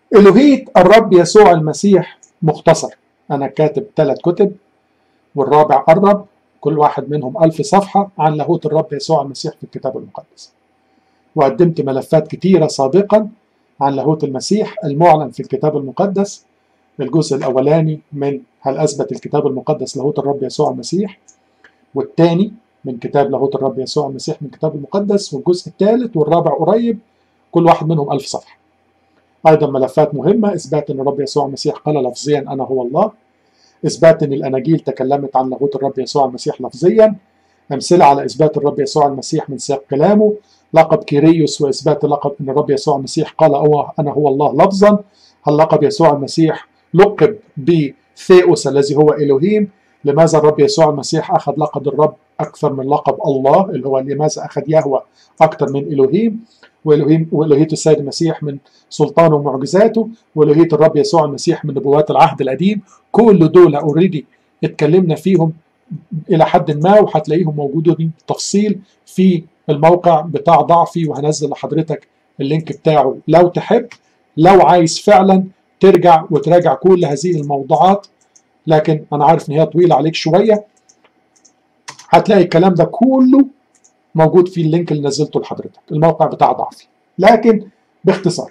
الوهية الرب يسوع المسيح مختصر أنا كاتب ثلاث كتب والرابع قرب كل واحد منهم ألف صفحة عن لاهوت الرب يسوع المسيح في الكتاب المقدس وقدمت ملفات كتيرة سابقا عن لاهوت المسيح المعلن في الكتاب المقدس الجزء الأولاني من هل أثبت الكتاب المقدس لاهوت الرب يسوع المسيح والثاني من كتاب لاهوت الرب يسوع المسيح من الكتاب المقدس والجزء الثالث والرابع قريب كل واحد منهم ألف صفحة أيضا ملفات مهمة إثبات أن الرب يسوع المسيح قال لفظيا أنا هو الله إثبات أن الأناجيل تكلمت عن لاهوت الرب يسوع المسيح لفظيا أمثلة على إثبات الرب يسوع المسيح من سياق كلامه لقب كيريوس وإثبات لقب أن الرب يسوع المسيح قال أوه أنا هو الله لفظا هل لقب يسوع المسيح لقب بثيوس الذي هو إلهيم لماذا الرب يسوع المسيح أخذ لقب الرب أكثر من لقب الله اللي هو لماذا أخذ يهوى أكثر من إلهيم وإلهيم وإلهية السيد المسيح من سلطانه ومعجزاته وإلهية الرب يسوع المسيح من نبوات العهد القديم كل دول اوريدي اتكلمنا فيهم إلى حد ما وهتلاقيهم موجودين بالتفصيل في الموقع بتاع ضعفي وهنزل لحضرتك اللينك بتاعه لو تحب لو عايز فعلا ترجع وتراجع كل هذه الموضوعات لكن انا عارف ان هي طويله عليك شويه هتلاقي الكلام ده كله موجود في اللينك اللي نزلته لحضرتك الموقع بتاع ضعفي لكن باختصار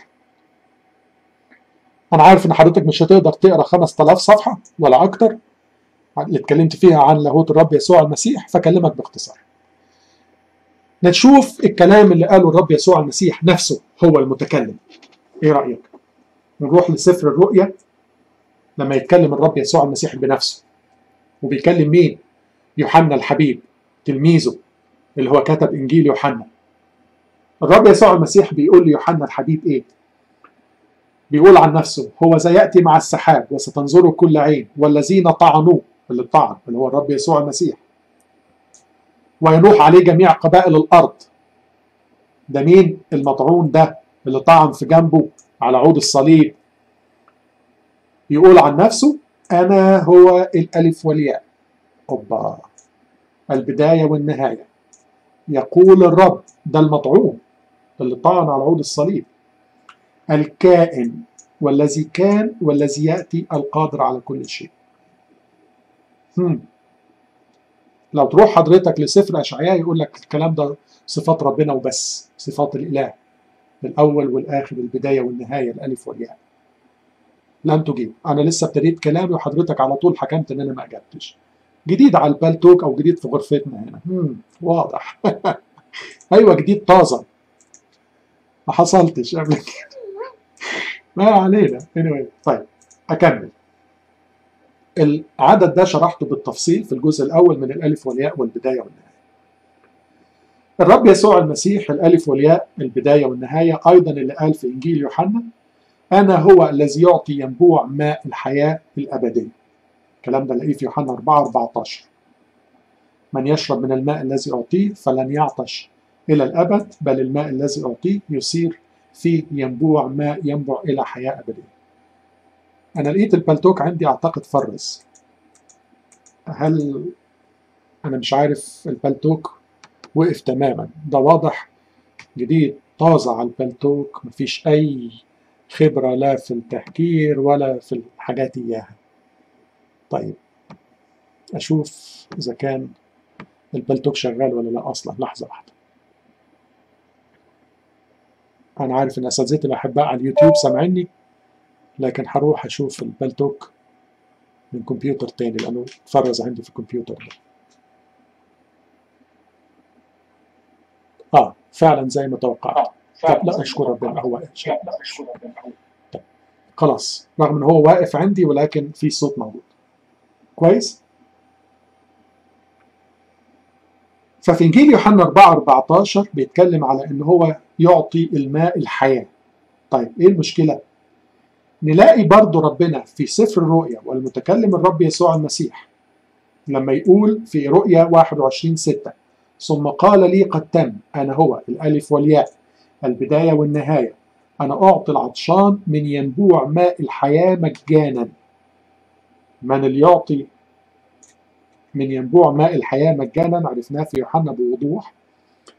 انا عارف ان حضرتك مش هتقدر تقرا 5000 صفحه ولا اكتر اللي اتكلمت فيها عن لاهوت الرب يسوع المسيح فاكلمك باختصار نشوف الكلام اللي قاله الرب يسوع المسيح نفسه هو المتكلم ايه رايك نروح لسفر الرؤيا لما يتكلم الرب يسوع المسيح بنفسه وبيكلم مين يوحنا الحبيب تلميذه اللي هو كتب انجيل يوحنا الرب يسوع المسيح بيقول ليوحنا الحبيب ايه بيقول عن نفسه هو سياتي مع السحاب وستنظره كل عين والذين طعنوه اللي طعن اللي هو الرب يسوع المسيح وينوح عليه جميع قبائل الارض ده مين المطعون ده اللي طعن في جنبه على عود الصليب يقول عن نفسه انا هو الالف والياء اوبا البدايه والنهايه يقول الرب ده المطعون اللي طعن على عود الصليب الكائن والذي كان والذي ياتي القادر على كل شيء هم. لو تروح حضرتك لسفر اشعياء يقول لك الكلام ده صفات ربنا وبس صفات الاله الاول والاخر البدايه والنهايه الالف والياء لن تجيب انا لسه ابتديت كلامي وحضرتك على طول حكمت ان انا ما اجبتش جديد على البالتوك او جديد في غرفتنا هنا هم. واضح ايوه جديد طازه ما حصلتش قبل كده ما علينا anyway. طيب اكمل العدد ده شرحته بالتفصيل في الجزء الاول من الالف والياء والبدايه والنهايه الرب يسوع المسيح الالف والياء البدايه والنهايه ايضا اللي قال في انجيل يوحنا انا هو الذي يعطي ينبوع ماء الحياه الابديه الكلام ده لاقيه في يوحنا 4 14 من يشرب من الماء الذي اعطيه فلن يعطش الى الابد بل الماء الذي اعطيه يصير فيه ينبوع ماء ينبع الى حياه ابديه انا لقيت البلتوك عندي اعتقد فرز هل انا مش عارف البلتوك وقف تماما ده واضح جديد طازة على البلتوك مفيش اي خبرة لا في التهجير ولا في الحاجات اياها طيب اشوف اذا كان البلتوك شغال ولا لا اصلا لحظة واحدة انا عارف ان اساتذتي الاحباء على اليوتيوب سامعيني لكن هروح اشوف البلتوك من كمبيوتر تاني لانه اتفرز عندي في الكمبيوتر ده اه فعلا زي ما توقعت طب لا اشكر ربنا هو شاء طب خلاص رغم ان هو واقف عندي ولكن في صوت موجود كويس ففي انجيل يوحنا 4 14 بيتكلم على ان هو يعطي الماء الحياه طيب ايه المشكله نلاقي برضو ربنا في سفر الرؤيا والمتكلم الرب يسوع المسيح لما يقول في رؤيا 21 6 ثم قال لي قد تم أنا هو الألف والياء البداية والنهاية أنا أعطي العطشان من ينبوع ماء الحياة مجانا من اللي يعطي من ينبوع ماء الحياة مجانا عرفناه في يوحنا بوضوح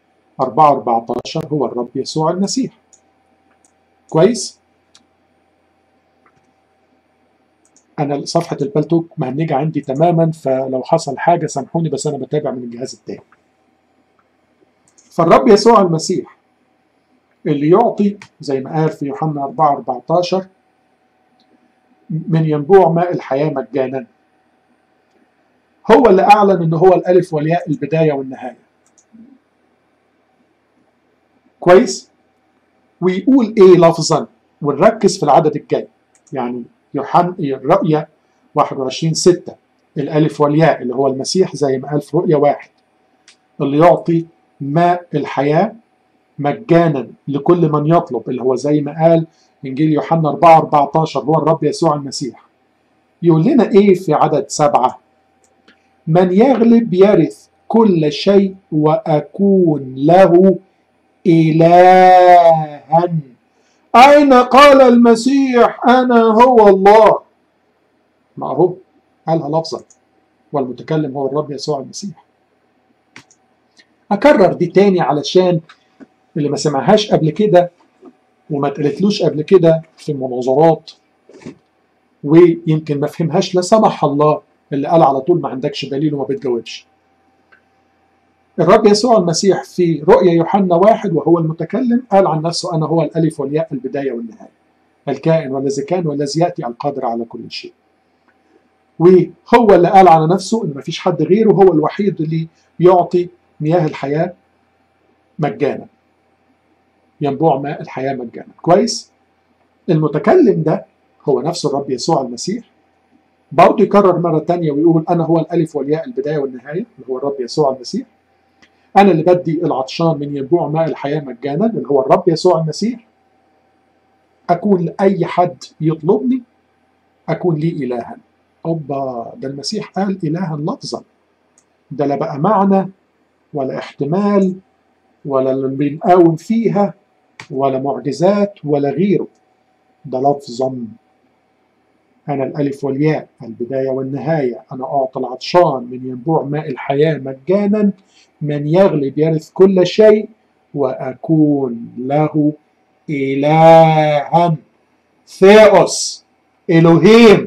4 14 هو الرب يسوع المسيح كويس انا صفحه البلتوك مهنجه عندي تماما فلو حصل حاجه سامحوني بس انا بتابع من الجهاز التاني فالرب يسوع المسيح اللي يعطي زي ما قال في يوحنا 4 14 من ينبوع ماء الحياه مجانا هو اللي اعلن ان هو الالف والياء البدايه والنهايه كويس ويقول ايه لفظا ونركز في العدد الجاي يعني يوحنا الرؤيا 21 6 الالف والياء اللي هو المسيح زي ما قال في رؤيا واحد اللي يعطي ماء الحياه مجانا لكل من يطلب اللي هو زي ما قال انجيل يوحنا 4 14 هو الرب يسوع المسيح يقول لنا ايه في عدد سبعه من يغلب يرث كل شيء واكون له إلها أين قال المسيح أنا هو الله ما هو قالها لفظا والمتكلم هو الرب يسوع المسيح أكرر دي تاني علشان اللي ما سمعهاش قبل كده وما اتقالتلوش قبل كده في المناظرات ويمكن ما فهمهاش لا سمح الله اللي قال على طول ما عندكش دليل وما بتجاوبش الرب يسوع المسيح في رؤيا يوحنا واحد وهو المتكلم قال عن نفسه أنا هو الألف والياء البداية والنهاية الكائن والذي كان والذي يأتي القادر على كل شيء وهو اللي قال على نفسه إن مفيش حد غيره هو الوحيد اللي يعطي مياه الحياة مجانا ينبوع ماء الحياة مجانا كويس المتكلم ده هو نفسه الرب يسوع المسيح برضه يكرر مرة تانية ويقول أنا هو الألف والياء البداية والنهاية اللي هو الرب يسوع المسيح أنا اللي بدي العطشان من ينبوع ماء الحياة مجانا اللي هو الرب يسوع المسيح أكون لأي حد يطلبني أكون لي إلها أوبا ده المسيح قال إلها لفظا ده لا بقى معنى ولا احتمال ولا اللي بنقاوم فيها ولا معجزات ولا غيره ده لفظا أنا الألف والياء البداية والنهاية أنا أعطى العطشان من ينبوع ماء الحياة مجانا من يغلب يرث كل شيء وأكون له إلها ثيوس إلهيم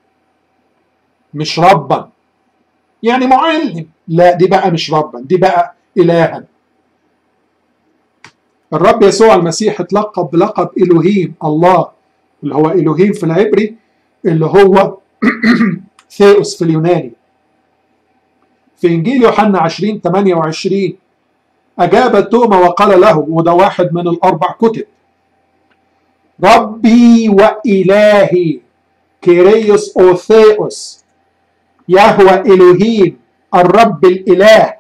مش ربا يعني معلم لا دي بقى مش ربا دي بقى إلها الرب يسوع المسيح اتلقب بلقب إلهيم الله اللي هو إلهيم في العبري اللي هو ثيوس في اليوناني في إنجيل يوحنا 20 28 أجاب توما وقال له وده واحد من الأربع كتب ربي وإلهي كيريوس أوثيوس يهوى إلهيم الرب الإله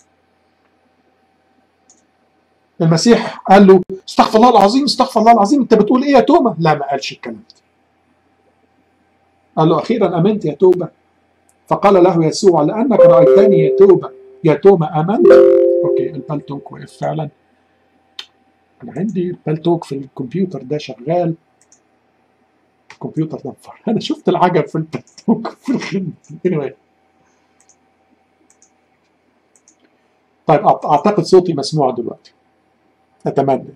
المسيح قال له استغفر الله العظيم استغفر الله العظيم انت بتقول ايه يا توما لا ما قالش الكلام ده قال له اخيرا امنت يا توبه فقال له يسوع لانك رايتني يا توبه يا توما امنت اوكي البلتوك وقف فعلا انا عندي البلتوك في الكمبيوتر ده شغال الكمبيوتر ده انفر انا شفت العجب في البلتوك في الخدمه anyway. طيب اعتقد صوتي مسموع دلوقتي اتمنى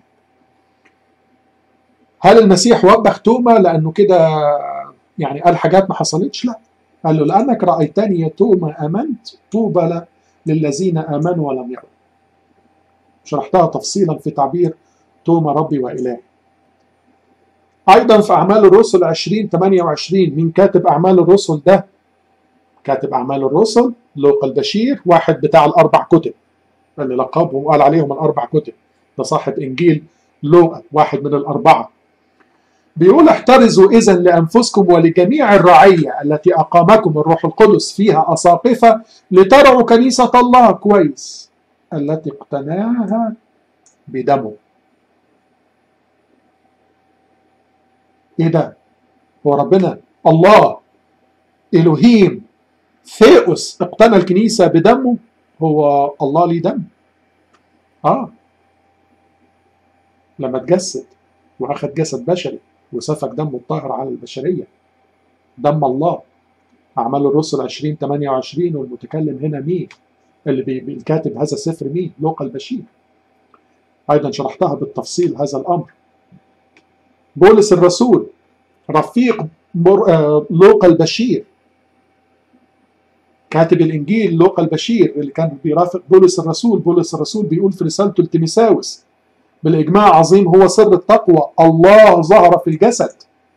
هل المسيح وبخ توما لانه كده يعني قال حاجات ما حصلتش لا قال له لانك رايتني يا توما امنت طوبى للذين امنوا ولم يروا شرحتها تفصيلا في تعبير توما ربي والهي ايضا في اعمال الرسل 20 28 مين كاتب اعمال الرسل ده كاتب اعمال الرسل لوقا البشير واحد بتاع الاربع كتب اللي لقبهم وقال عليهم الاربع كتب ده صاحب انجيل لوقا واحد من الاربعه بيقول احترزوا اذا لانفسكم ولجميع الرعيه التي اقامكم الروح القدس فيها اساقفه لترعوا كنيسه الله كويس التي اقتناها بدمه ايه ده هو ربنا الله الوهيم ثيوس اقتنى الكنيسه بدمه هو الله ليه دم اه لما اتجسد واخد جسد بشري وسفك دمه الطاهر على البشريه دم الله اعمال الرسل 20 28 والمتكلم هنا مين اللي بالكاتب هذا السفر مين لوقا البشير ايضا شرحتها بالتفصيل هذا الامر بولس الرسول رفيق لوقا البشير كاتب الانجيل لوقا البشير اللي كان بيرافق بولس الرسول بولس الرسول بيقول في رسالته لتيميساوس بالاجماع عظيم هو سر التقوى الله ظهر في الجسد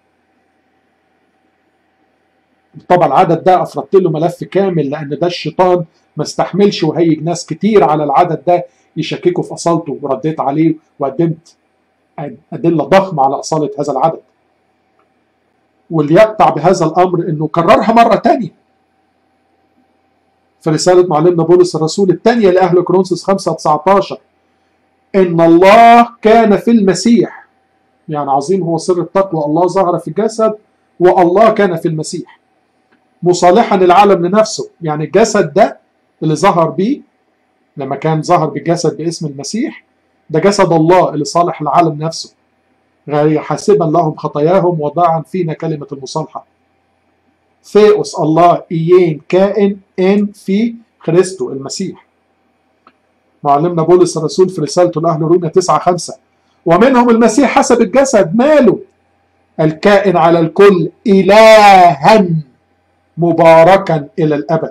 طبعا العدد ده افردت له ملف كامل لان ده الشيطان ما استحملش وهيج ناس كتير على العدد ده يشككوا في اصالته ورديت عليه وقدمت ادله ضخمه على اصاله هذا العدد واللي يقطع بهذا الامر انه كررها مره تانية في رساله معلمنا بولس الرسول الثانيه لاهل كورنثوس 5 19 ان الله كان في المسيح يعني عظيم هو سر التقوى الله ظهر في الجسد والله كان في المسيح مصالحا العالم لنفسه يعني الجسد ده اللي ظهر بيه لما كان ظهر بالجسد باسم المسيح ده جسد الله اللي صالح العالم نفسه غير حاسبا لهم خطاياهم وضاعا فينا كلمة المصالحة ثيوس الله إيين كائن إن في خريستو المسيح معلمنا بولس الرسول في رسالته لأهل روميا 9 5 ومنهم المسيح حسب الجسد ماله الكائن على الكل إلها مباركا إلى الأبد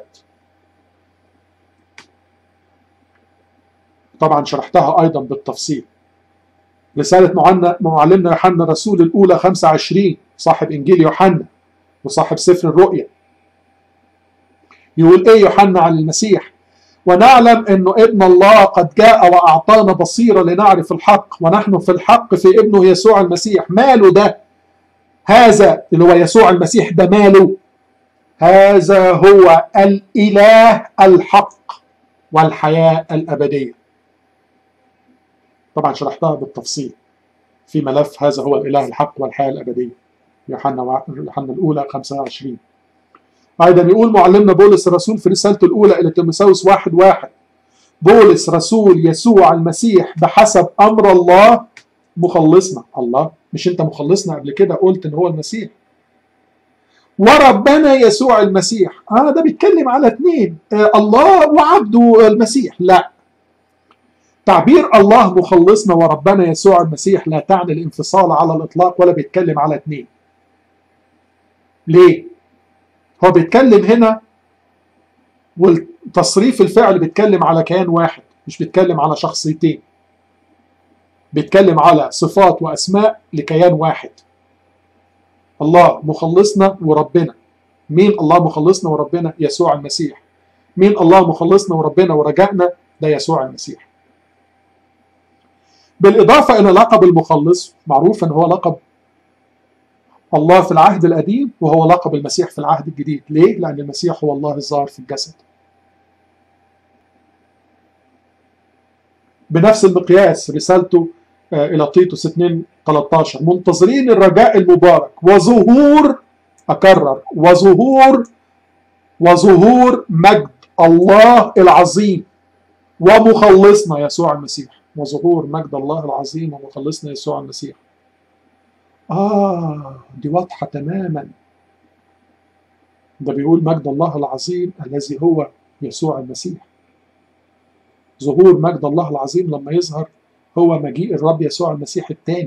طبعا شرحتها أيضا بالتفصيل رسالة معلمنا يوحنا الرسول الأولى 25 صاحب إنجيل يوحنا وصاحب سفر الرؤيا يقول إيه يوحنا عن المسيح ونعلم أنه ابن الله قد جاء وأعطانا بصيرة لنعرف الحق ونحن في الحق في ابنه يسوع المسيح ماله ده هذا اللي هو يسوع المسيح ده ماله هذا هو الإله الحق والحياة الأبدية طبعا شرحتها بالتفصيل في ملف هذا هو الإله الحق والحياة الأبدية يوحنا يوحنا الأولى 25 أيضا يقول معلمنا بولس الرسول في رسالته الأولى إلى تيموثاوس واحد واحد بولس رسول يسوع المسيح بحسب أمر الله مخلصنا الله مش أنت مخلصنا قبل كده قلت إن هو المسيح وربنا يسوع المسيح اه ده بيتكلم على اثنين آه الله وعبده المسيح لا تعبير الله مخلصنا وربنا يسوع المسيح لا تعني الانفصال على الاطلاق ولا بيتكلم على اثنين ليه هو بيتكلم هنا والتصريف الفعل بيتكلم على كيان واحد مش بيتكلم على شخصيتين بيتكلم على صفات واسماء لكيان واحد الله مخلصنا وربنا مين الله مخلصنا وربنا يسوع المسيح مين الله مخلصنا وربنا ورجائنا ده يسوع المسيح بالإضافة إلى لقب المخلص معروف أن هو لقب الله في العهد القديم وهو لقب المسيح في العهد الجديد ليه؟ لأن المسيح هو الله الظاهر في الجسد بنفس المقياس رسالته إلى تيتوس 2 13 منتظرين الرجاء المبارك وظهور أكرر وظهور وظهور مجد الله العظيم ومخلصنا يسوع المسيح وظهور مجد الله العظيم ومخلصنا يسوع المسيح آه دي واضحة تماما ده بيقول مجد الله العظيم الذي هو يسوع المسيح ظهور مجد الله العظيم لما يظهر هو مجيء الرب يسوع المسيح الثاني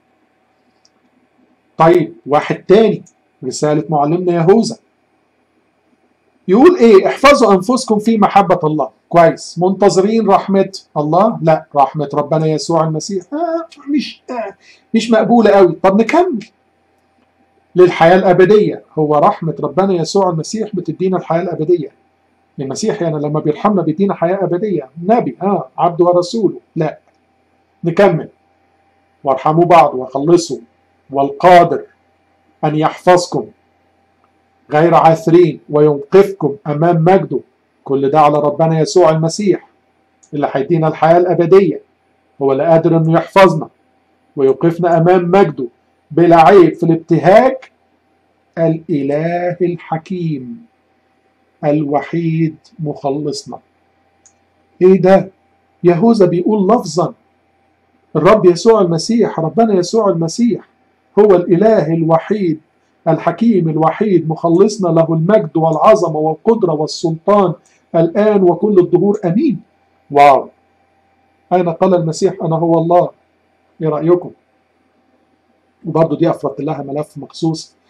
طيب واحد تاني رسالة معلمنا يهوذا يقول ايه احفظوا انفسكم في محبة الله كويس منتظرين رحمة الله لا رحمة ربنا يسوع المسيح آه مش آه مش مقبولة قوي طب نكمل للحياة الأبدية هو رحمة ربنا يسوع المسيح بتدينا الحياة الأبدية المسيح يعني لما بيرحمنا بيدينا حياة أبدية نبي اه عبده ورسوله لا نكمل وارحموا بعض وخلصوا والقادر أن يحفظكم غير عاثرين وينقذكم أمام مجده كل ده على ربنا يسوع المسيح اللي هيدينا الحياة الأبدية هو اللي قادر أنه يحفظنا ويوقفنا أمام مجده بلا عيب في الابتهاج الإله الحكيم الوحيد مخلصنا إيه ده؟ يهوذا بيقول لفظا الرب يسوع المسيح ربنا يسوع المسيح هو الإله الوحيد الحكيم الوحيد مخلصنا له المجد والعظمة والقدرة والسلطان الآن وكل الظهور أمين واو أين قال المسيح أنا هو الله إيه رأيكم وبرضه دي أفردت لها ملف مخصوص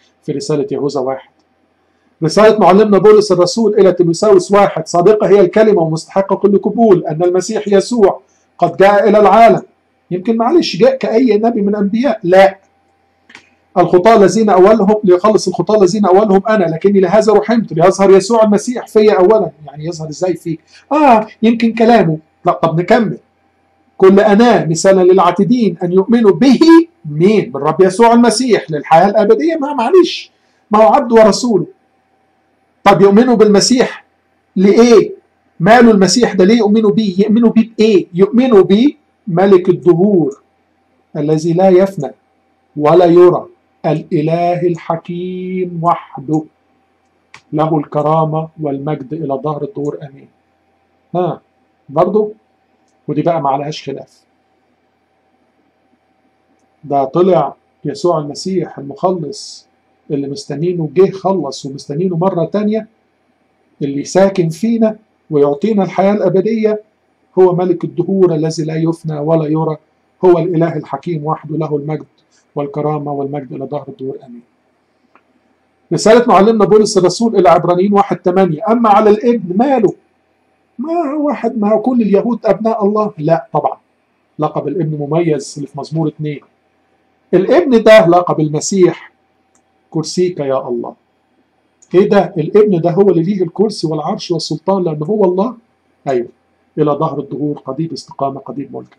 في رسالة يهوذا واحد رسالة معلمنا بولس الرسول إلى تيموثاوس واحد صادقة هي الكلمة ومستحقة كل قبول أن المسيح يسوع قد جاء إلى العالم يمكن معلش جاء كأي نبي من الأنبياء لا الخطاة الذين أولهم ليخلص الخطاة الذين أولهم أنا لكني لهذا رحمت ليظهر يسوع المسيح فيا أولا يعني يظهر إزاي فيك آه يمكن كلامه لا طب نكمل كل أنا مثالا للعاتدين أن يؤمنوا به مين بالرب يسوع المسيح للحياة الأبدية ما معلش ما هو عبد ورسوله طب يؤمنوا بالمسيح لإيه ماله المسيح ده ليه يؤمنوا بيه يؤمنوا بيه بإيه يؤمنوا بيه ملك الدهور الذي لا يفنى ولا يرى الإله الحكيم وحده له الكرامة والمجد إلى ظهر الدهور أمين ها برضو ودي بقى ما عليهاش خلاف ده طلع يسوع المسيح المخلص اللي مستنينه جه خلص ومستنينه مرة تانية اللي ساكن فينا ويعطينا الحياة الأبدية هو ملك الدهور الذي لا يفنى ولا يرى هو الإله الحكيم وحده له المجد والكرامة والمجد إلى ظهر الدهور آمين رسالة معلمنا بولس الرسول إلى عبرانيين واحد ثمانية أما على الابن ماله ما واحد ما كل اليهود أبناء الله لا طبعا لقب الابن مميز اللي في مزمور اثنين الابن ده لقب المسيح كرسيك يا الله ايه ده الابن ده هو اللي ليه الكرسي والعرش والسلطان لان هو الله ايوه الى ظهر الدهور قضيب استقامه قضيب ملك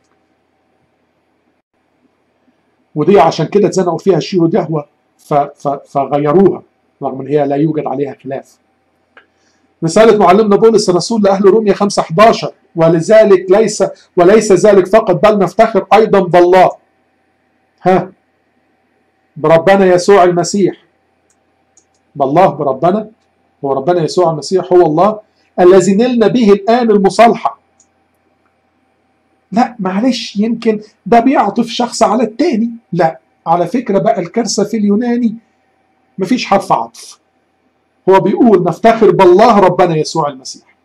ودي عشان كده اتزنقوا فيها الشيوعي يهوى فغيروها رغم ان هي لا يوجد عليها خلاف رسالة معلمنا بولس الرسول لأهل روميا 5 11 ولذلك ليس وليس ذلك فقط بل نفتخر أيضا بالله ها بربنا يسوع المسيح بالله بربنا هو ربنا يسوع المسيح هو الله الذي نلنا به الآن المصالحة لا معلش يمكن ده بيعطف شخص على التاني لا على فكرة بقى الكارثة في اليوناني مفيش حرف عطف هو بيقول نفتخر بالله ربنا يسوع المسيح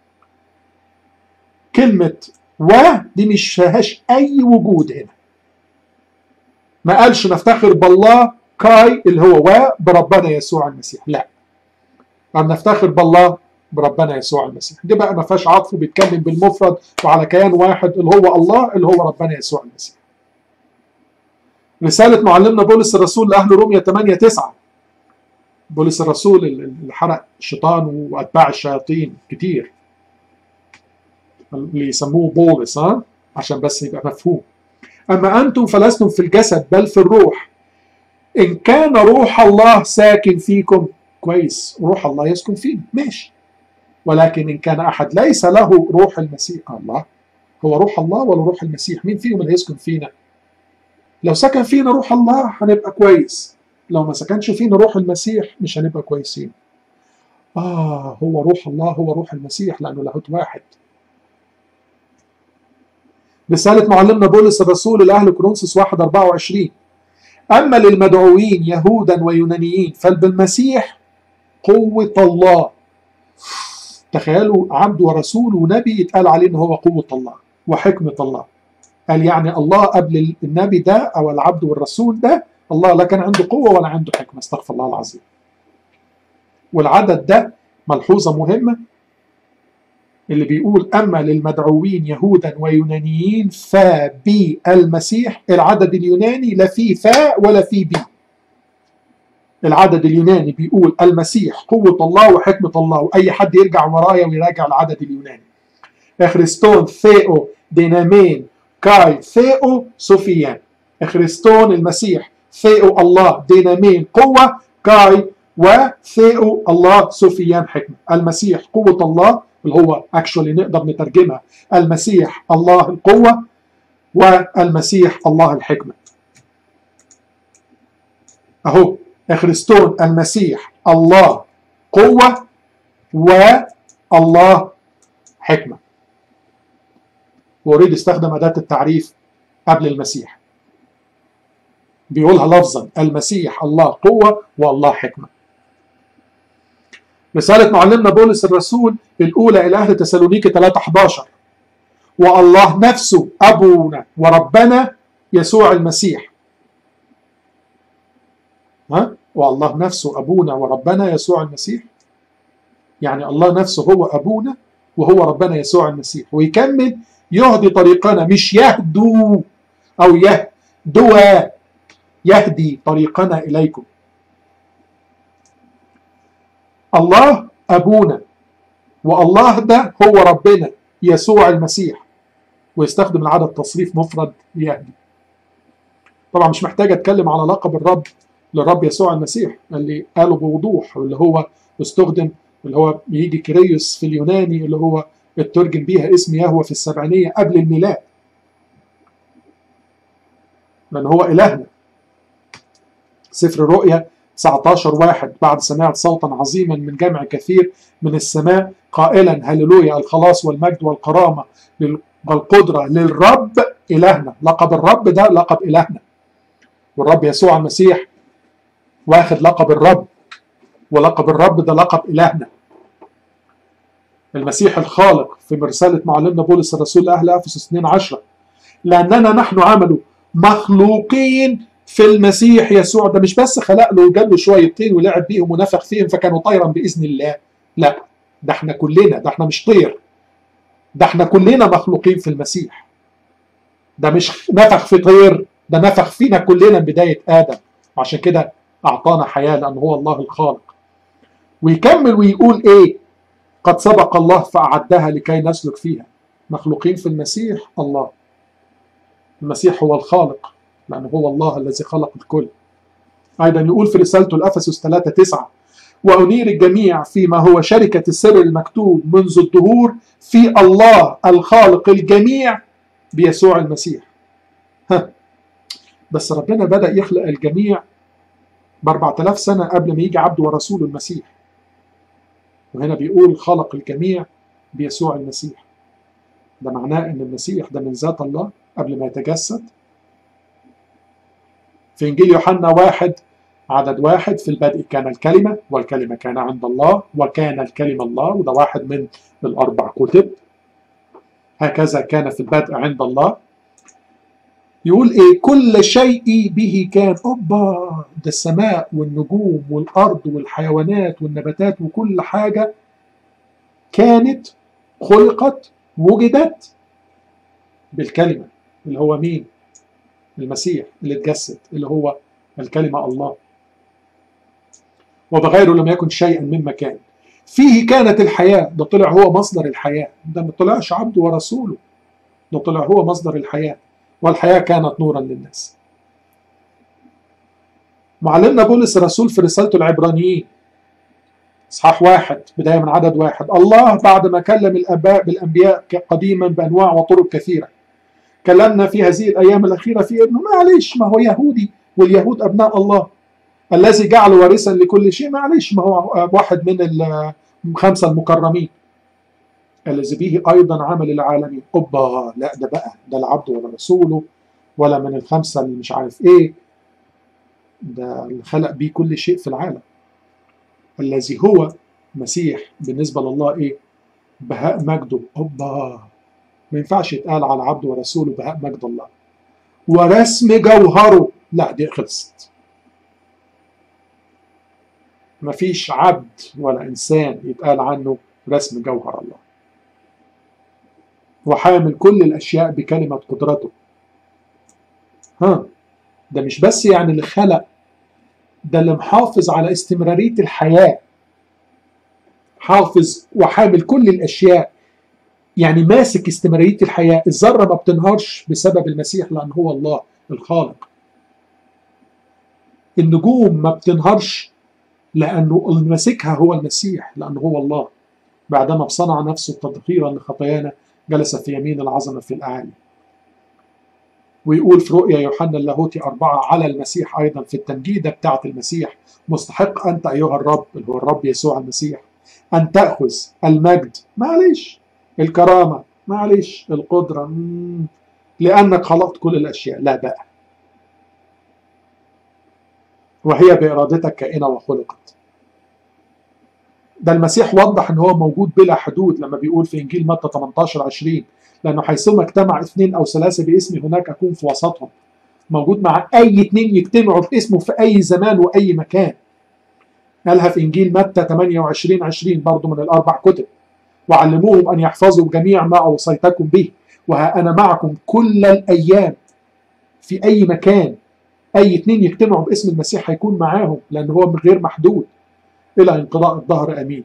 كلمة و دي مش فيهاش أي وجود هنا ما قالش نفتخر بالله كاي اللي هو و بربنا يسوع المسيح لا أم نفتخر بالله بربنا يسوع المسيح دي بقى ما فيهاش عطف بيتكلم بالمفرد وعلى كيان واحد اللي هو الله اللي هو ربنا يسوع المسيح رسالة معلمنا بولس الرسول لأهل روميا 8 9 بولس الرسول اللي حرق الشيطان وأتباع الشياطين كتير اللي يسموه بولس ها عشان بس يبقى مفهوم أما أنتم فلستم في الجسد بل في الروح إن كان روح الله ساكن فيكم كويس روح الله يسكن فينا ماشي ولكن إن كان أحد ليس له روح المسيح الله هو روح الله ولا روح المسيح مين فيهم اللي هيسكن فينا لو سكن فينا روح الله هنبقى كويس لو ما سكنش فينا روح المسيح مش هنبقى كويسين آه هو روح الله هو روح المسيح لأنه لاهوت واحد رسالة معلمنا بولس الرسول لأهل كورنثوس 1 24 أما للمدعوين يهودا ويونانيين فبالمسيح قوة الله تخيلوا عبد ورسول ونبي يتقال عليه ان هو قوة الله وحكمة الله قال يعني الله قبل النبي ده او العبد والرسول ده الله لا كان عنده قوة ولا عنده حكمة استغفر الله العظيم والعدد ده ملحوظة مهمة اللي بيقول أما للمدعوين يهودا ويونانيين فبي المسيح العدد اليوناني لا فيه فاء ولا فيه بي العدد اليوناني بيقول المسيح قوة الله وحكمة الله وأي حد يرجع ورايا ويراجع العدد اليوناني إخريستون ثيو دينامين كاي ثيو سوفيان إخريستون المسيح ثيو الله دينامين قوة كاي وثيو الله سوفيان حكمة المسيح قوة الله اللي هو اكشولي نقدر نترجمها المسيح الله القوة والمسيح الله الحكمة اهو خريستون المسيح الله قوة والله حكمة وأريد استخدم أداة التعريف قبل المسيح بيقولها لفظا المسيح الله قوة والله حكمة رسالة معلمنا بولس الرسول الأولى إلى أهل تسالونيكي 3 11 والله نفسه أبونا وربنا يسوع المسيح ها والله نفسه أبونا وربنا يسوع المسيح يعني الله نفسه هو أبونا وهو ربنا يسوع المسيح ويكمل يهدي طريقنا مش يهدو أو يهدوا يهدي طريقنا إليكم الله أبونا والله ده هو ربنا يسوع المسيح ويستخدم العدد تصريف مفرد يهدي طبعا مش محتاج اتكلم على لقب الرب للرب يسوع المسيح اللي قاله بوضوح واللي هو استخدم اللي هو بيجي كريوس في اليوناني اللي هو اترجم بيها اسم يهوه في السبعينية قبل الميلاد لأن هو إلهنا سفر الرؤيا 19 واحد بعد سمعت صوتا عظيما من جمع كثير من السماء قائلا هللويا الخلاص والمجد والكرامة والقدرة للرب إلهنا لقب الرب ده لقب إلهنا والرب يسوع المسيح واخد لقب الرب ولقب الرب ده لقب إلهنا المسيح الخالق في رسالة معلمنا بولس الرسول لأهل أفسس 2 10 لأننا نحن عمله مخلوقين في المسيح يسوع ده مش بس خلق له وجاب له شوية طين ولعب بيهم ونفخ فيهم فكانوا طيرا بإذن الله لا ده احنا كلنا ده احنا مش طير ده احنا كلنا مخلوقين في المسيح ده مش نفخ في طير ده نفخ فينا كلنا من بداية آدم وعشان كده أعطانا حياة لأن هو الله الخالق ويكمل ويقول إيه قد سبق الله فأعدها لكي نسلك فيها مخلوقين في المسيح الله المسيح هو الخالق لأنه هو الله الذي خلق الكل أيضا يقول في رسالته الأفسس 3 9 وأنير الجميع فيما هو شركة السر المكتوب منذ الدهور في الله الخالق الجميع بيسوع المسيح ها. بس ربنا بدأ يخلق الجميع ب 4000 سنة قبل ما يجي عبده ورسوله المسيح وهنا بيقول خلق الجميع بيسوع المسيح ده معناه ان المسيح ده من ذات الله قبل ما يتجسد في انجيل يوحنا واحد عدد واحد في البدء كان الكلمة والكلمة كان عند الله وكان الكلمة الله وده واحد من الأربع كتب هكذا كان في البدء عند الله يقول ايه كل شيء به كان اوبا ده السماء والنجوم والارض والحيوانات والنباتات وكل حاجه كانت خلقت وجدت بالكلمه اللي هو مين المسيح اللي اتجسد اللي هو الكلمه الله وبغيره لم يكن شيئا مما كان فيه كانت الحياه ده طلع هو مصدر الحياه ده ما طلعش عبده ورسوله ده طلع هو مصدر الحياه والحياة كانت نورا للناس معلمنا بولس الرسول في رسالته العبرانيين اصحاح واحد بداية من عدد واحد الله بعد ما كلم الآباء بالأنبياء قديما بأنواع وطرق كثيرة كلمنا في هذه الأيام الأخيرة في ابنه معلش ما هو يهودي واليهود أبناء الله الذي جعله وارثا لكل شيء معلش ما هو واحد من الخمسة المكرمين الذي به ايضا عمل العالمين اوبا لا ده بقى ده العبد ولا رسوله ولا من الخمسه اللي مش عارف ايه ده اللي خلق بيه كل شيء في العالم الذي هو مسيح بالنسبه لله ايه بهاء مجده اوبا ما ينفعش يتقال على عبد ورسوله بهاء مجد الله ورسم جوهره لا دي خلصت مفيش عبد ولا انسان يتقال عنه رسم جوهر الله وحامل كل الأشياء بكلمة قدرته ها ده مش بس يعني اللي خلق ده اللي محافظ على استمرارية الحياة حافظ وحامل كل الأشياء يعني ماسك استمرارية الحياة الذرة ما بتنهارش بسبب المسيح لأن هو الله الخالق النجوم ما بتنهارش لأنه اللي ماسكها هو المسيح لأنه هو الله بعدما صنع نفسه تطهيرا لخطايانا جلس في يمين العظمة في الأعالي ويقول في رؤيا يوحنا اللاهوتي أربعة على المسيح أيضا في التمجيدة بتاعة المسيح مستحق أنت أيها الرب اللي هو الرب يسوع المسيح أن تأخذ المجد معلش الكرامة معلش القدرة مم. لأنك خلقت كل الأشياء لا بقى وهي بإرادتك كائنة وخلقت ده المسيح وضح ان هو موجود بلا حدود لما بيقول في انجيل متى 18 20 لانه حيثما اجتمع اثنين او ثلاثه باسمي هناك اكون في وسطهم موجود مع اي اثنين يجتمعوا باسمه في اي زمان واي مكان قالها في إنجيل متى 28 20 برضه من الأربع كتب وعلموهم أن يحفظوا جميع ما أوصيتكم به وها أنا معكم كل الأيام في أي مكان أي اتنين يجتمعوا باسم المسيح هيكون معاهم لأن هو من غير محدود إلى انقضاء الظهر أمين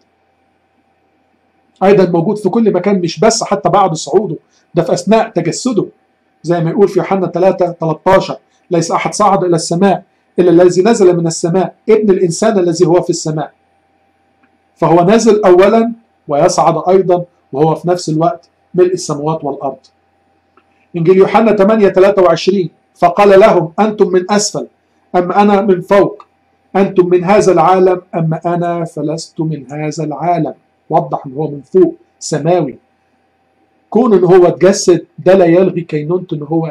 أيضا موجود في كل مكان مش بس حتى بعد صعوده ده في أثناء تجسده زي ما يقول في يوحنا 3 13 ليس أحد صعد إلى السماء إلا الذي نزل من السماء ابن الإنسان الذي هو في السماء فهو نازل أولا ويصعد أيضا وهو في نفس الوقت ملء السماوات والأرض إنجيل يوحنا 8 23 فقال لهم أنتم من أسفل أما أنا من فوق أنتم من هذا العالم أما أنا فلست من هذا العالم وضح أن هو من فوق سماوي كون أن هو اتجسد ده لا يلغي كينونته أن هو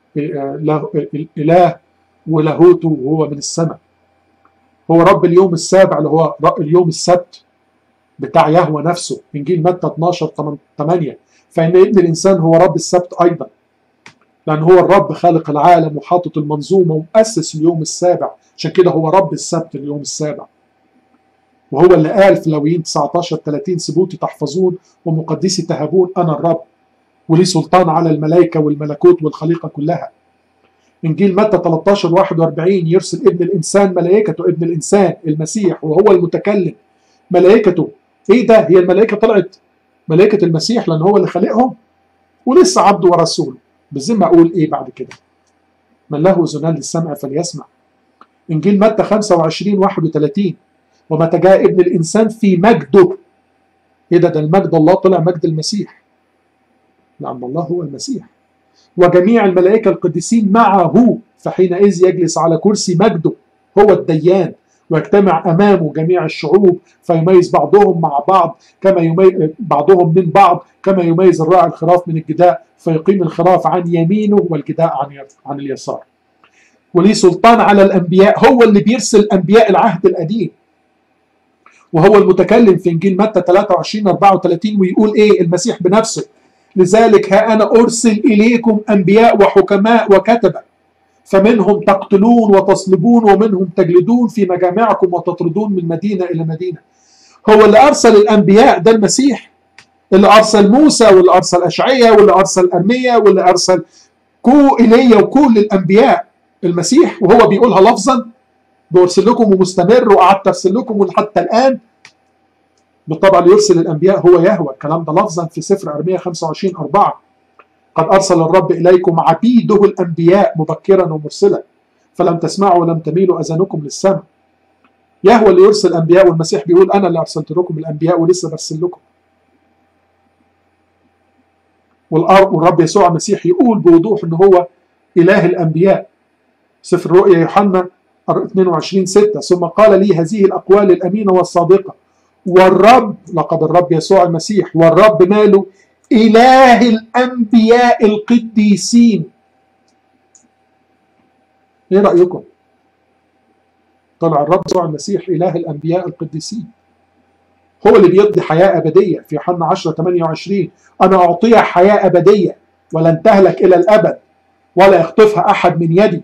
الإله ولاهوته وهو من السماء هو رب اليوم السابع اللي هو اليوم السبت بتاع يهوى نفسه انجيل متى 12 8 فان ابن الانسان هو رب السبت ايضا لان هو الرب خالق العالم وحاطط المنظومه ومؤسس اليوم السابع عشان كده هو رب السبت اليوم السابع وهو اللي قال في لويين 19 30 سبوتي تحفظون ومقدسي تهبون انا الرب ولي سلطان على الملائكه والملكوت والخليقه كلها انجيل متى 13 41 يرسل ابن الانسان ملائكته ابن الانسان المسيح وهو المتكلم ملائكته ايه ده هي الملائكه طلعت ملائكه المسيح لان هو اللي خلقهم ولسه عبده ورسوله بالذمه اقول ايه بعد كده من له اذنان للسمع فليسمع انجيل متى 25 31 ومتى جاء ابن الانسان في مجده ايه ده ده المجد الله طلع مجد المسيح لان الله هو المسيح وجميع الملائكة القديسين معه فحينئذ يجلس على كرسي مجده هو الديان ويجتمع أمامه جميع الشعوب فيميز بعضهم مع بعض كما يميز بعضهم من بعض كما يميز الراعي الخراف من الجداء فيقيم الخراف عن يمينه والجداء عن عن اليسار. وليه سلطان على الأنبياء هو اللي بيرسل أنبياء العهد القديم. وهو المتكلم في إنجيل متى 23 34 ويقول إيه المسيح بنفسه لذلك ها أنا أرسل إليكم أنبياء وحكماء وكتبة فمنهم تقتلون وتصلبون ومنهم تجلدون في مجامعكم وتطردون من مدينة إلى مدينة هو اللي أرسل الأنبياء ده المسيح اللي أرسل موسى واللي أرسل أشعية واللي أرسل أرمية واللي أرسل كو إيليا وكل الأنبياء المسيح وهو بيقولها لفظا بأرسل لكم ومستمر وقعدت أرسل لكم حتى الآن بالطبع اللي يرسل الانبياء هو يهوى الكلام ده لفظا في سفر ارميا 25 4 قد ارسل الرب اليكم عبيده الانبياء مبكرا ومرسلا فلم تسمعوا ولم تميلوا اذانكم للسمع يهوى اللي يرسل الانبياء والمسيح بيقول انا اللي ارسلت لكم الانبياء ولسه برسل لكم والرب يسوع المسيح يقول بوضوح ان هو اله الانبياء سفر الرؤيا يوحنا 22 6 ثم قال لي هذه الاقوال الامينه والصادقه والرب لقد الرب يسوع المسيح والرب ماله إله الأنبياء القديسين إيه رأيكم؟ طلع الرب يسوع المسيح إله الأنبياء القديسين هو اللي بيقضي حياة أبدية في يوحنا 10 28 أنا أعطيها حياة أبدية ولن تهلك إلى الأبد ولا يخطفها أحد من يدي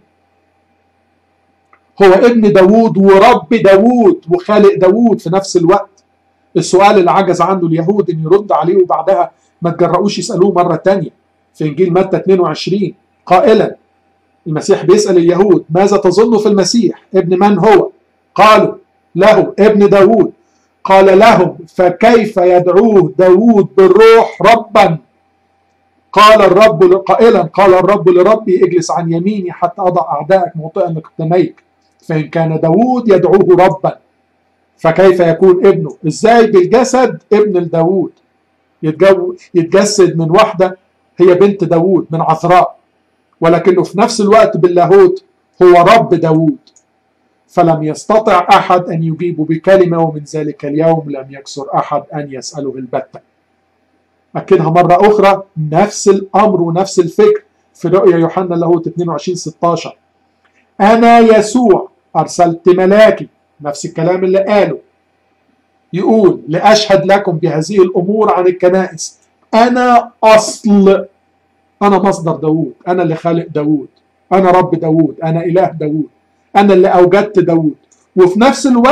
هو ابن داوود ورب داوود وخالق داوود في نفس الوقت السؤال اللي عجز عنه اليهود ان يرد عليه وبعدها ما تجرؤوش يسالوه مره تانية في انجيل متى 22 قائلا المسيح بيسال اليهود ماذا تظن في المسيح ابن من هو قالوا له ابن داوود قال لهم فكيف يدعوه داوود بالروح ربا قال الرب قائلا قال الرب لربي اجلس عن يميني حتى اضع اعدائك موطئا لقدميك فان كان داوود يدعوه ربا فكيف يكون ابنه ازاي بالجسد ابن لداوود يتجو يتجسد من واحدة هي بنت داوود من عذراء ولكنه في نفس الوقت باللاهوت هو رب داوود فلم يستطع أحد أن يجيب بكلمة ومن ذلك اليوم لم يكسر أحد أن يسأله البتة أكدها مرة أخرى نفس الأمر ونفس الفكر في رؤيا يوحنا لاهوت 22 16 أنا يسوع أرسلت ملاكي نفس الكلام اللي قاله يقول لأشهد لكم بهذه الأمور عن الكنائس أنا أصل أنا مصدر داوود أنا اللي خالق داوود أنا رب داوود أنا إله داوود أنا اللي أوجدت داوود وفي نفس الوقت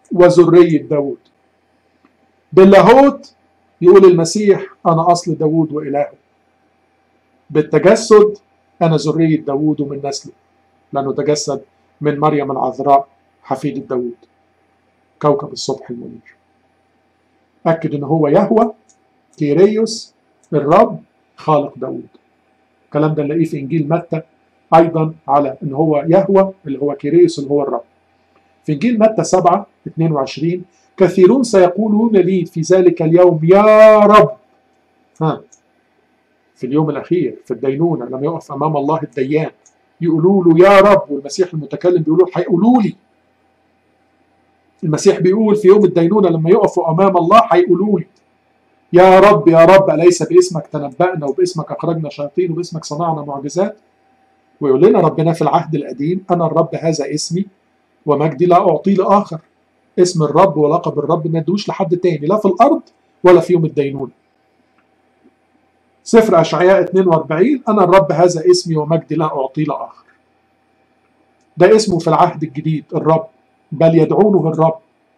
وذرية داود باللاهوت يقول المسيح أنا أصل داود وإلهه بالتجسد أنا ذرية داود ومن نسله لأنه تجسد من مريم العذراء حفيدة داود كوكب الصبح المنير أكد إن هو يهوى كيريوس الرب خالق داود الكلام ده نلاقيه في إنجيل متى أيضا على إن هو يهوى اللي هو كيريوس اللي هو الرب في إنجيل متى 7 22 كثيرون سيقولون لي في ذلك اليوم يا رب ها في اليوم الأخير في الدينونة لما يقف أمام الله الديان يقولوا له يا رب والمسيح المتكلم بيقولوا هيقولوا لي المسيح بيقول في يوم الدينونة لما يقفوا أمام الله هيقولوا لي يا رب يا رب أليس باسمك تنبأنا وباسمك أخرجنا شياطين وباسمك صنعنا معجزات ويقول لنا ربنا في العهد القديم أنا الرب هذا اسمي ومجدي لا أعطي لآخر اسم الرب ولقب الرب ما ادوش لحد تاني لا في الأرض ولا في يوم الدينونة سفر أشعياء 42 أنا الرب هذا اسمي ومجدي لا أعطي لآخر ده اسمه في العهد الجديد الرب بل يدعونه الرب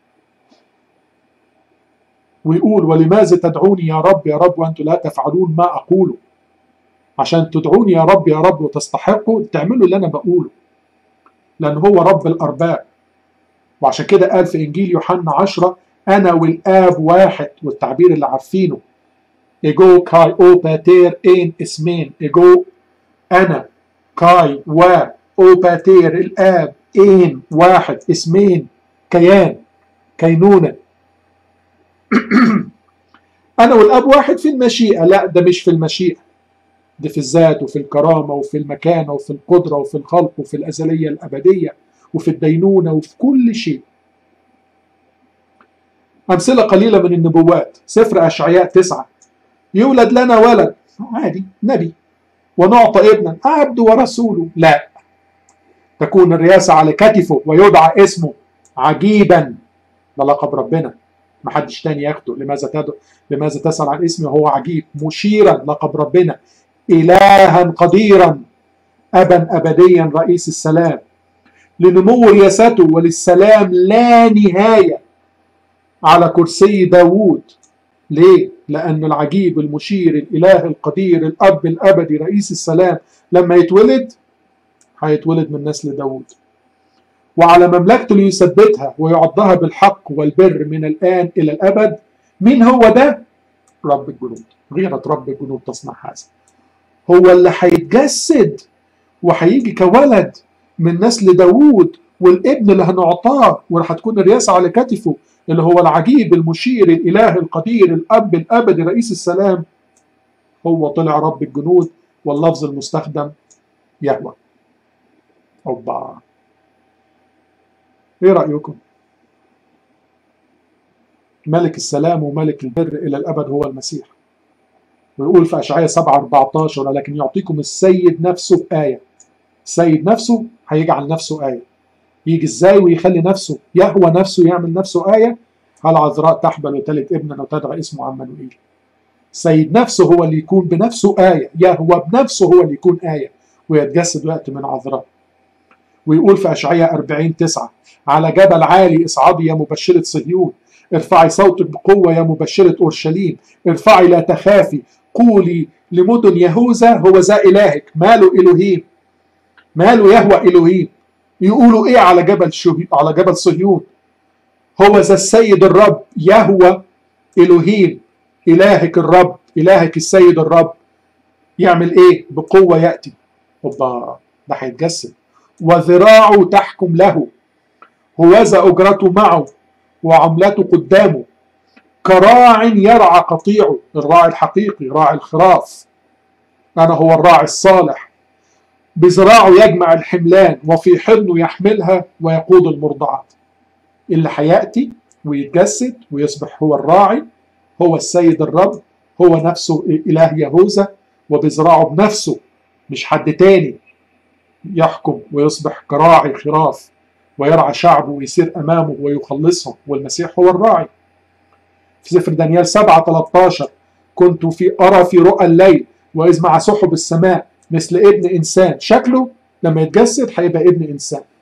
ويقول ولماذا تدعوني يا رب يا رب وأنتم لا تفعلون ما أقوله عشان تدعوني يا رب يا رب وتستحقوا تعملوا اللي أنا بقوله لأن هو رب الأرباب وعشان كده قال في إنجيل يوحنا 10 أنا والآب واحد والتعبير اللي عارفينه إيجو كاي أو باتير إن اسمين إيجو أنا كاي و أو باتير الآب إن واحد اسمين كيان كينونة أنا والآب واحد في المشيئة لا ده مش في المشيئة ده في الذات وفي الكرامة وفي المكانة وفي القدرة وفي الخلق وفي الأزلية الأبدية وفي الدينونة وفي كل شيء أمثلة قليلة من النبوات سفر أشعياء تسعة يولد لنا ولد عادي نبي ونعطى ابنا عبد ورسوله لا تكون الرياسة على كتفه ويدعى اسمه عجيبا ده لقب ربنا ما حدش تاني ياخده لماذا تدعو لماذا تسأل عن اسمه هو عجيب مشيرا لقب ربنا إلها قديرا أبا أبديا رئيس السلام لنمو رياسته وللسلام لا نهاية على كرسي داوود ليه؟ لأن العجيب المشير الإله القدير الأب الأبدي رئيس السلام لما يتولد هيتولد من نسل داوود وعلى مملكته ليثبتها ويعضها بالحق والبر من الآن إلى الأبد مين هو ده؟ رب الجنود غيرة رب الجنود تصنع هذا هو اللي هيتجسد وهيجي كولد من نسل داوود والابن اللي هنعطاه وهتكون الرياسة على كتفه اللي هو العجيب المشير الإله القدير الأب الأبدي رئيس السلام هو طلع رب الجنود واللفظ المستخدم يهوى أوبا إيه رأيكم؟ ملك السلام وملك البر إلى الأبد هو المسيح ويقول في أشعياء 7 14 ولكن يعطيكم السيد نفسه بآية السيد نفسه هيجعل نفسه آية يجي ازاي ويخلي نفسه يهوى نفسه يعمل نفسه آية على عذراء تحبل وتلد ابنا وتدعى اسمه عمانوئيل السيد نفسه هو اللي يكون بنفسه آية يهوى بنفسه هو اللي يكون آية ويتجسد وقت من عذراء ويقول في أشعياء 40 9 على جبل عالي اصعدي يا مبشرة صهيون ارفعي صوتك بقوة يا مبشرة أورشليم ارفعي لا تخافي قولي لمدن يهوذا هو ذا إلهك ماله إلهيم ماله يهوى إلهيم يقولوا إيه على جبل شهي... على جبل صهيون هو ذا السيد الرب يهوى إلهيم إلهك الرب إلهك السيد الرب يعمل إيه بقوة يأتي أوبا ده هيتجسد وذراعه تحكم له هوذا أجرته معه وعملته قدامه كراع يرعى قطيعه الراعي الحقيقي راعي الخراف أنا هو الراعي الصالح بذراعه يجمع الحملان وفي حضنه يحملها ويقود المرضعات اللي هيأتي ويتجسد ويصبح هو الراعي هو السيد الرب هو نفسه إله يهوذا وبذراعه بنفسه مش حد تاني يحكم ويصبح كراعي خراف ويرعى شعبه ويسير أمامه ويخلصهم والمسيح هو الراعي في سفر دانيال 7 13 كنت في أرى في رؤى الليل وإذ مع سحب السماء مثل ابن إنسان شكله لما يتجسد هيبقى ابن إنسان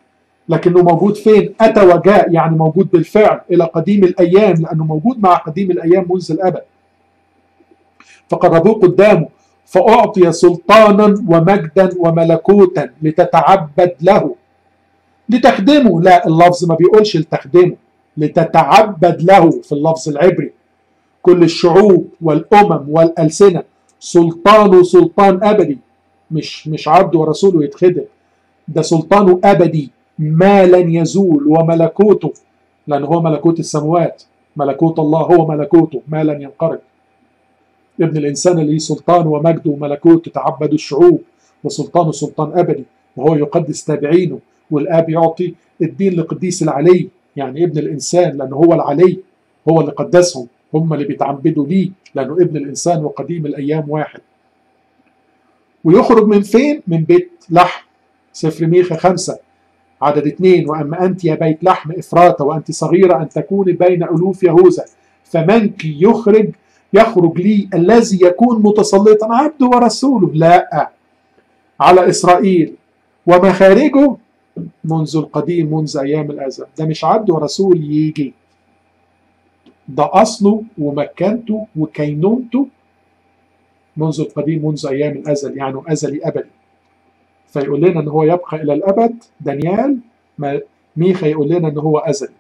لكنه موجود فين أتى وجاء يعني موجود بالفعل إلى قديم الأيام لأنه موجود مع قديم الأيام منذ الأبد فقربوه قدامه فأعطي سلطانا ومجدا وملكوتا لتتعبد له لتخدمه لا اللفظ ما بيقولش لتخدمه لتتعبد له في اللفظ العبري كل الشعوب والأمم والألسنة سلطانه سلطان أبدي مش مش عبد ورسوله يتخدم ده سلطانه أبدي ما لن يزول وملكوته لأن هو ملكوت السماوات ملكوت الله هو ملكوته ما لن ينقرض ابن الإنسان اللي سلطان ومجد وملكوت تتعبد الشعوب وسلطانه سلطان أبدي وهو يقدس تابعينه والآب يعطي الدين لقديس العلي يعني ابن الإنسان لأنه هو العلي هو اللي قدسهم هم اللي بيتعبدوا ليه لأنه ابن الإنسان وقديم الأيام واحد ويخرج من فين؟ من بيت لحم سفر ميخا خمسة عدد اثنين وأما أنت يا بيت لحم إفراطة وأنت صغيرة أن تكوني بين ألوف يهوذا فمنك يخرج يخرج لي الذي يكون متسلطا عبده ورسوله لا على إسرائيل ومخارجه منذ القديم منذ أيام الأزل ده مش عبد ورسول يجي ده أصله ومكانته وكينونته منذ القديم منذ أيام الأزل يعني أزلي أبدي فيقول لنا ان هو يبقى الى الابد دانيال ما ميخا يقول لنا ان هو ازلي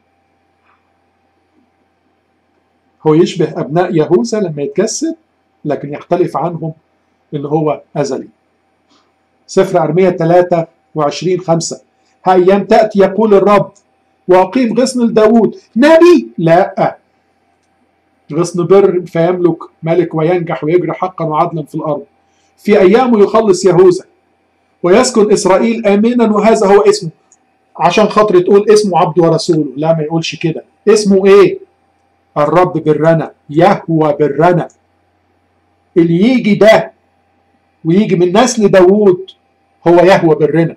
هو يشبه ابناء يهوذا لما يتجسد لكن يختلف عنهم ان هو ازلي سفر ارميا 23 5 ها ايام تاتي يقول الرب واقيم غصن لداوود نبي لا غصن بر فيملك ملك وينجح ويجري حقا وعدلا في الارض في ايامه يخلص يهوذا ويسكن اسرائيل امنا وهذا هو اسمه عشان خاطر تقول اسمه عبد ورسوله لا ما يقولش كده اسمه ايه الرب برنا يهوى برنا اللي يجي ده ويجي من نسل داوود هو يهوى برنا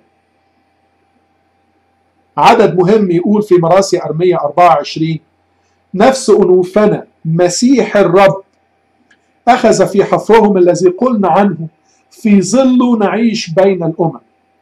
عدد مهم يقول في مراسي أرمية 24 نفس أنوفنا مسيح الرب أخذ في حفرهم الذي قلنا عنه في ظله نعيش بين الأمم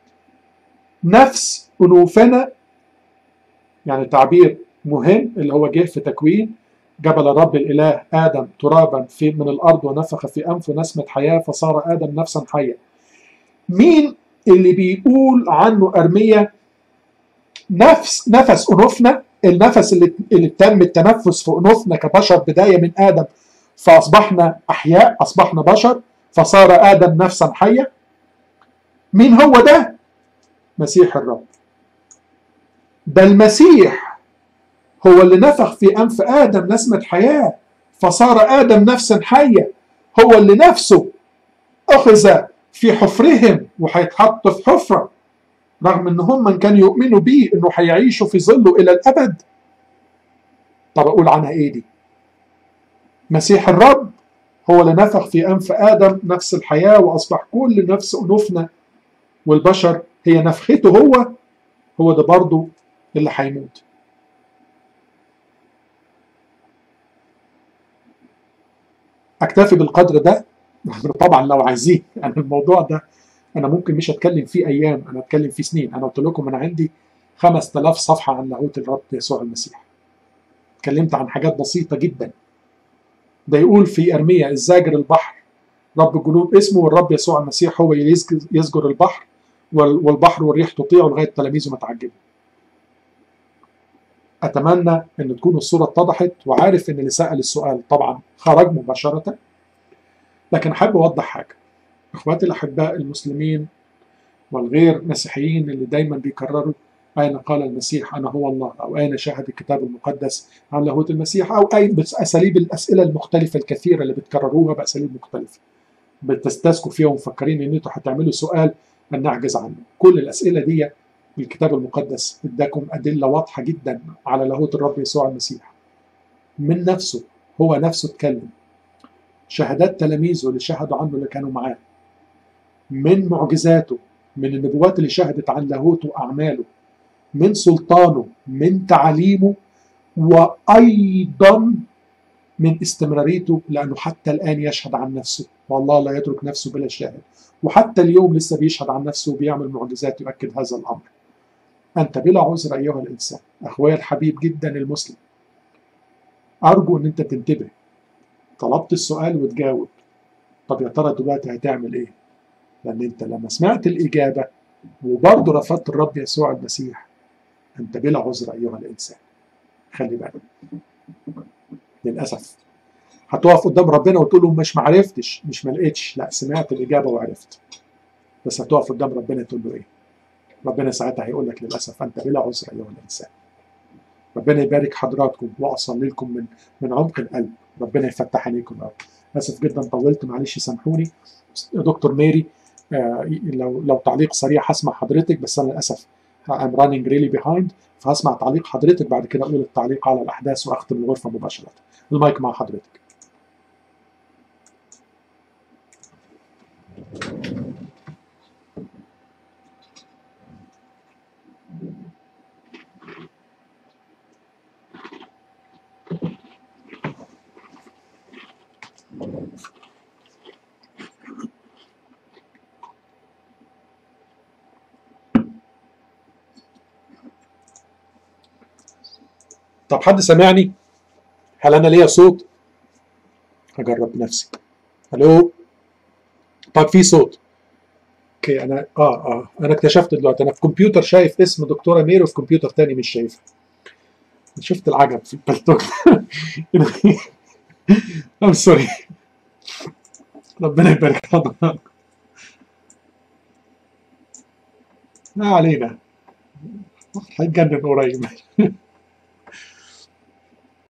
نفس أنوفنا يعني تعبير مهم اللي هو جه في تكوين جبل الرب الإله آدم ترابا في من الأرض ونفخ في أنفه نسمة حياة فصار آدم نفسا حية مين اللي بيقول عنه أرمية نفس نفس أنوفنا النفس اللي, اللي تم التنفس في أنوفنا كبشر بداية من آدم فأصبحنا أحياء أصبحنا بشر فصار آدم نفسا حية مين هو ده؟ مسيح الرب ده المسيح هو اللي نفخ في أنف آدم نسمة حياة فصار آدم نفسا حية هو اللي نفسه أخذ في حفرهم وهيتحط في حفرة رغم ان هم من كانوا يؤمنوا بيه انه هيعيشوا في ظله الى الابد طب اقول عنها ايه دي مسيح الرب هو اللي نفخ في انف ادم نفس الحياه واصبح كل نفس انوفنا والبشر هي نفخته هو هو ده برضه اللي هيموت اكتفي بالقدر ده طبعا لو عايزين يعني الموضوع ده انا ممكن مش اتكلم فيه ايام انا اتكلم فيه سنين انا قلت لكم انا عندي 5000 صفحه عن لاهوت الرب يسوع المسيح اتكلمت عن حاجات بسيطه جدا ده يقول في ارميا الزاجر البحر رب الجنود اسمه والرب يسوع المسيح هو يزجر البحر والبحر والريح تطيعه لغايه تلاميذه ما تعجبوا اتمنى ان تكون الصوره اتضحت وعارف ان اللي سال السؤال طبعا خرج مباشره لكن احب اوضح حاجه اخواتي الاحباء المسلمين والغير مسيحيين اللي دايما بيكرروا اين قال المسيح انا هو الله او اين شاهد الكتاب المقدس عن لاهوت المسيح او اي باساليب الاسئله المختلفه الكثيره اللي بتكرروها باساليب مختلفه بتستسكوا فيها ومفكرين ان انتوا هتعملوا سؤال ان نعجز عنه كل الاسئله دي الكتاب المقدس اداكم ادله واضحه جدا على لاهوت الرب يسوع المسيح من نفسه هو نفسه اتكلم شهادات تلاميذه اللي شهدوا عنه اللي كانوا معاه من معجزاته من النبوات اللي شهدت عن لاهوته واعماله من سلطانه من تعاليمه وايضا من استمراريته لانه حتى الان يشهد عن نفسه والله لا يترك نفسه بلا شاهد وحتى اليوم لسه بيشهد عن نفسه وبيعمل معجزات يؤكد هذا الامر أنت بلا عذر أيها الإنسان أخويا الحبيب جدا المسلم أرجو إن أنت تنتبه طلبت السؤال وتجاوب طب يا ترى دلوقتي هتعمل إيه؟ لأن أنت لما سمعت الإجابة وبرضه رفضت الرب يسوع المسيح أنت بلا عذر أيها الإنسان خلي بالك للأسف هتقف قدام ربنا وتقول له مش معرفتش مش ما لقيتش لا سمعت الإجابة وعرفت بس هتقف قدام ربنا تقول له إيه؟ ربنا ساعتها هيقول لك للأسف أنت بلا عذر أيها الإنسان ربنا يبارك حضراتكم وأصلي لكم من من عمق القلب ربنا يفتح عينيكم قوي اسف جدا طولت معلش سامحوني دكتور ميري آه لو لو تعليق سريع هسمع حضرتك بس انا للاسف I'm running really behind فهسمع تعليق حضرتك بعد كده اقول التعليق على الاحداث واختم الغرفه مباشره المايك مع حضرتك طب حد سامعني؟ هل انا ليا صوت؟ هجرب نفسي. الو؟ طب في صوت. اوكي انا اه اه انا اكتشفت دلوقتي انا في كمبيوتر شايف اسم دكتوره ميري وفي كمبيوتر تاني مش شايفها. شفت العجب في البلتوك. ام سوري. ربنا يبارك حضرتك. ما علينا. هيتجنن قريب.